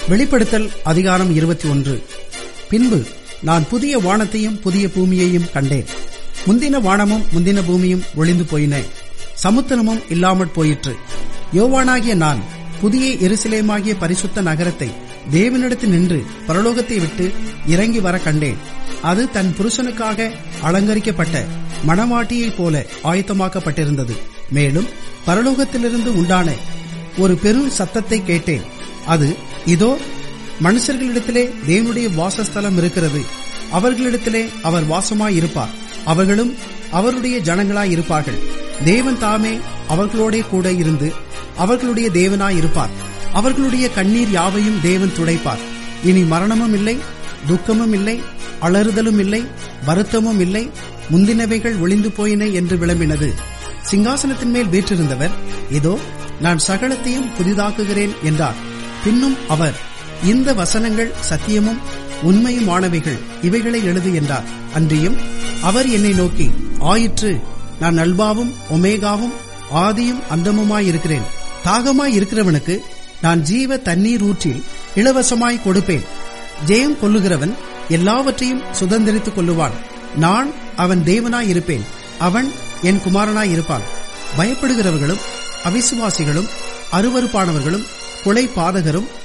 வெளிப்படுத்தல் அதிகாரம் இருபத்தி ஒன்று பின்பு நான் புதிய வானத்தையும் புதிய பூமியையும் கண்டேன் முந்தின வானமும் முந்தின பூமியும் ஒளிந்து போயின சமுத்திரமும் இல்லாமற் போயிற்று யோவானாகிய நான் புதிய எருசலேமாகிய பரிசுத்த நகரத்தை தேவனிடத்தில் நின்று பரலோகத்தை விட்டு இறங்கி வர கண்டேன் அது தன் புருஷனுக்காக அலங்கரிக்கப்பட்ட மணவாட்டியைப் போல ஆயத்தமாக்கப்பட்டிருந்தது மேலும் பரலோகத்திலிருந்து உண்டான ஒரு பெரும் சத்தத்தை கேட்டேன் அது இதோ மனுஷர்களிடத்திலே தேவனுடைய வாசஸ்தலம் இருக்கிறது அவர்களிடத்திலே அவர் வாசமாயிருப்பார் அவர்களும் அவருடைய ஜனங்களாய் இருப்பார்கள் தேவன் தாமே அவர்களோடே கூட இருந்து அவர்களுடைய தேவனாயிருப்பார் அவர்களுடைய கண்ணீர் யாவையும் தேவன் துடைப்பார் இனி மரணமும் இல்லை துக்கமும் இல்லை அலறுதலும் இல்லை வருத்தமும் இல்லை முந்தினவைகள் ஒளிந்து போயின என்று விளம்பினது சிங்காசனத்தின் மேல் வீற்றிருந்தவர் இதோ நான் சகலத்தையும் புதிதாக்குகிறேன் என்றார் பின்னும் அவர் இந்த வசனங்கள் சத்தியமும் உண்மையுமானவைகள் இவைகளை எழுது என்றார் அன்றியும் அவர் என்னை நோக்கி ஆயிற்று நான் அல்பாவும் ஒமேகாவும் ஆதியும் அந்தமுமாயிருக்கிறேன் தாகமாய் இருக்கிறவனுக்கு நான் ஜீவ தண்ணீர் ஊற்றில் இலவசமாய் கொடுப்பேன் ஜெயம் கொள்ளுகிறவன் எல்லாவற்றையும் சுதந்திரித்துக் கொள்ளுவான் நான் அவன் தேவனாயிருப்பேன் அவன் என் குமாரனாயிருப்பான் பயப்படுகிறவர்களும் அவிசுவாசிகளும் அருவறுப்பானவர்களும் கொலை பாதகரும்